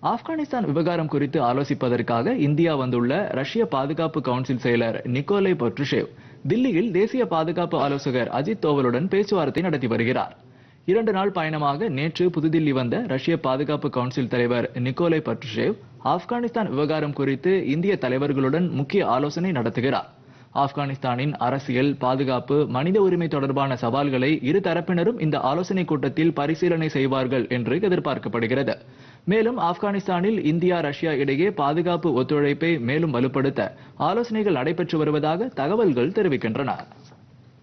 ஆப்கானிஸ்தான் விவகாரம் குறித்து ஆலோசிப்பதற்காக இந்தியா வந்துள்ள ரஷ்ய பாதுகாப்பு கவுன்சில் செயலர் நிக்கோலை பொட்ருஷேவ் தில்லியில் தேசிய பாதுகாப்பு ஆலோசகர் அஜித் தோவலுடன் பேச்சுவார்த்தை நடத்தி வருகிறார் இரண்டு நாள் பயணமாக நேற்று புதுதில்லி வந்த ரஷ்ய பாதுகாப்பு கவுன்சில் தலைவர் நிக்கோலை பட்ருஷேவ் ஆப்கானிஸ்தான் விவகாரம் குறித்து இந்திய தலைவர்களுடன் முக்கிய ஆலோசனை நடத்துகிறார் ஆப்கானிஸ்தானின் அரசியல் பாதுகாப்பு மனித உரிமை தொடர்பான சவால்களை இரு தரப்பினரும் இந்த ஆலோசனை கூட்டத்தில் பரிசீலனை செய்வார்கள் என்று எதிர்பார்க்கப்படுகிறது மேலும் ஆப்கானிஸ்தானில் இந்தியா ரஷ்யா இடையே பாதுகாப்பு ஒத்துழைப்பை மேலும் வலுப்படுத்த ஆலோசனைகள் நடைபெற்று வருவதாக தகவல்கள் தெரிவிக்கின்றன